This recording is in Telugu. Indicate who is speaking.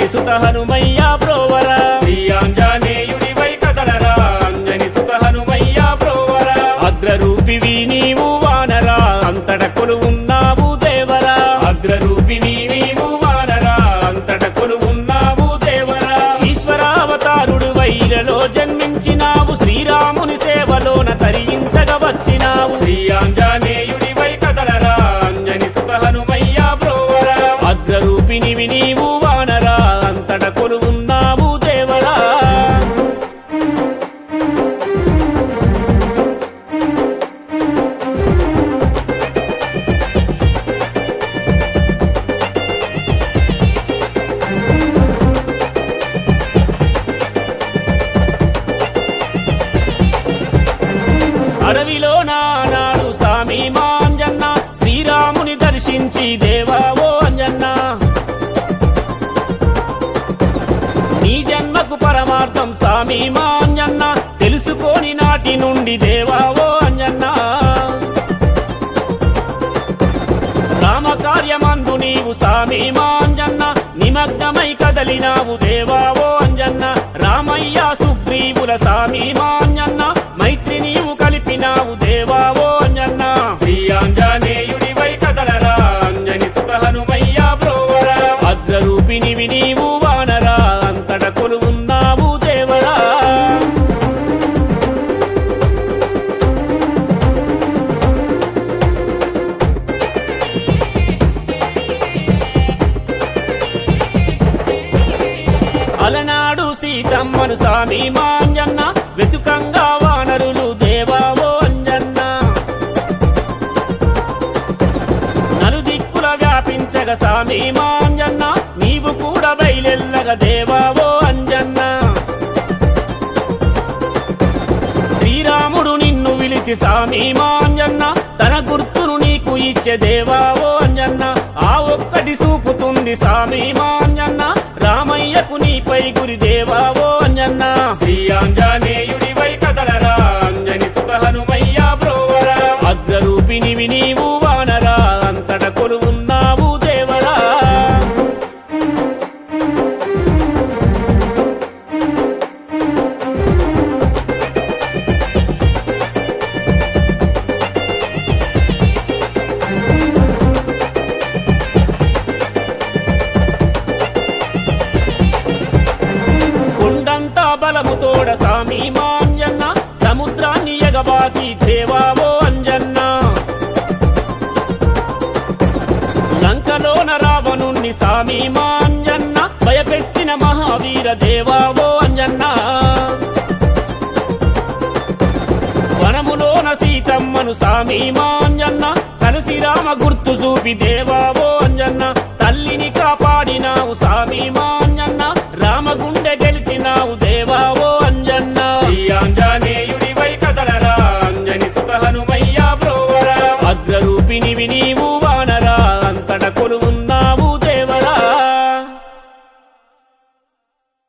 Speaker 1: సుత హనుమయ్య బ్రోవరా
Speaker 2: శ్రీ ఆంజనేయుడివై కదలరా అంజని సుత హనుమయ్య బ్రోవరా
Speaker 1: అగ్రరూపివి నీవు వానరా అంతట కొలువున్నావు దేవరా
Speaker 2: అగ్రరూపిణి నీవు వానరా అంతట కొలువున్నావు దేవరా
Speaker 1: ఈశ్వరావతారుడు వైరలో జన్మించినావు శ్రీరాముని సేవలోన తరించగ వచ్చినావు
Speaker 2: శ్రీ ఆంజనేయుడివై కదలరా అంజని సుత హనుమయ్య బ్రోవరా
Speaker 1: అగ్రరూపినివి నీవు వానరా అంతట కొలువున్నావు దేవరా అడవిలో నానాడు సామి మాంజన్న శ్రీరాముని దర్శించి దేవా ఓ అంజన్న నీ జన్మకు పరమార్థం సామి మాంజన్న తెలుసుకోని నాటి నుండి దేవా ఓ అంజన్న రామకార్యమందు నీవు సామి మాంజన్న నిమగ్నమై కదలినావు దేవా ఓ అంజన్న రామయ్య సుగ్రీవుల సామి మాంజన్న మైత్రి నీవు కలిపినావు దేవా ఓ అంజన్న
Speaker 2: శ్రీ ఆంజనేయుడివై కదలరా అంజని సుత హనుమయ్య బ్రోవరా
Speaker 1: అగ్రరూపినివి నీవు వానరా అంతట కొలువున్నావు దేవరా అలనాడు సీతమ్మను సామి మాంజన్న వెతుకంగా వానరులు దేవావో అంజన్న నలుదిక్కుల వ్యాపించగ సామి మాంజన్న నీవు కూడా బయలెల్లగ దేవావో అంజన్న శ్రీరాముడు నిన్ను విలిచి సామి మాంజన్న తన గుర్తును నీకు ఇచ్చే దేవావో అంజన్న ఆ ఒక్కటి చూపుతుంది సామి మాంజన్న రామయ్యకు నీపై గురి దేవావో అంజన్న
Speaker 2: శ్రీ ఆంజనేయుడివై కదలరా అంజని సుత హనుమయ్య బ్రోవరా
Speaker 1: అగ్రరూపినివి నీవు వానరా అంతట కొలువున్నావు దేవరా కొండంతా బలముతోడ సామి మాంజన్న సముద్రాన్ని ఎగబాకి దేవావో అంజన్న లంకలోన రావణుణ్ణి సామి మాంజన్న భయపెట్టిన మహావీర దేవావో అంజన్న వనములోన సీతమ్మను సామి మాంజన్న కలిసి రామ గుర్తు చూపి దేవావో అంజన్న తల్లిని కాపాడినావు సామి మాంజన్న రామగుండె గెలిచినావు దేవావో అంజన్న
Speaker 2: శ్రీ ఆంజనేయుడివై కదలరా అంజని సుత హనుమయ్య బ్రోవరా
Speaker 1: అగ్రరూపినివి నీ